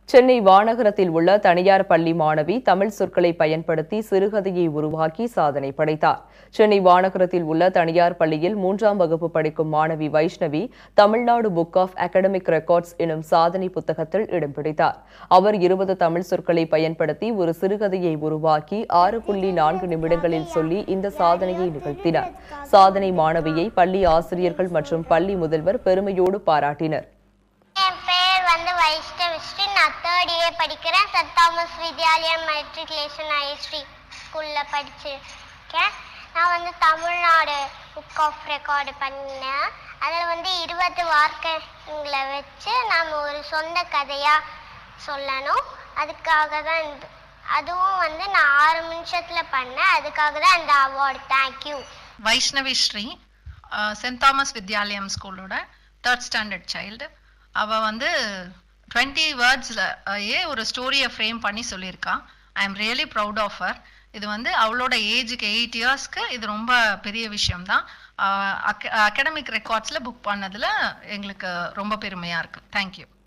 சென்னை வானகரத்தில் உள்ள தனியார் பள்ளி மாணவி தமிழ் சொற்களை பயன்படுத்தி சிறுகதையை உருவாக்கி சாதனை படைத்தார் சென்னை வானகரத்தில் உள்ள தனியார் பள்ளியில் மூன்றாம் வகுப்பு படிக்கும் மாணவி Vaishnavi Tamil Nadu book of academic records எனும் சாதனை புத்தகத்தில் இடம் பிடித்தார் அவர் இருபது தமிழ் சொற்களை பயன்படுத்தி ஒரு சிறுகதையை உருவாக்கி ஆறு புள்ளி நான்கு நிமிடங்களில் சொல்லி இந்த சாதனையை நிகழ்த்தினார் சாதனை மாணவியை பள்ளி ஆசிரியர்கள் மற்றும் பள்ளி முதல்வர் பெருமையோடு பாராட்டினர் என் பேர் வந்து வைஷ்ணவிஸ்ரீ நான் தேர்ட் இயர் படிக்கிறேன் சென்ட் தாமஸ் வித்யாலயம் மெட்ரிகுலேஷன் ஐஸ்ரீ ஸ்கூலில் படிச்சிருக்கேன் நான் வந்து தமிழ்நாடு புக் ஆஃப் ரெக்கார்டு பண்ணேன் அதில் வந்து இருபது வார்த்தைங்களை வச்சு நாம் ஒரு சொந்த கதையாக சொல்லணும் அதுக்காக தான் இந்த அதுவும் வந்து நான் ஆறு நிமிஷத்தில் பண்ணேன் அதுக்காக தான் இந்த award thank you Vaishnavi Sri Saint Thomas Vidyalayam ஸ்கூலோட தேர்ட் ஸ்டாண்டர்ட் சைல்டு அவள் வந்து டுவெண்ட்டி வேர்ட்ஸில் ஏ ஒரு ஸ்டோரியை ஃப்ரேம் பண்ணி சொல்லியிருக்கா I am really proud of her இது வந்து அவளோட ஏஜுக்கு எயிட் இயர்ஸ்க்கு இது ரொம்ப பெரிய விஷயம்தான் அகடமிக் ரெக்கார்ட்ஸில் புக் பண்ணதில் எங்களுக்கு ரொம்ப பெருமையாக இருக்குது தேங்க்யூ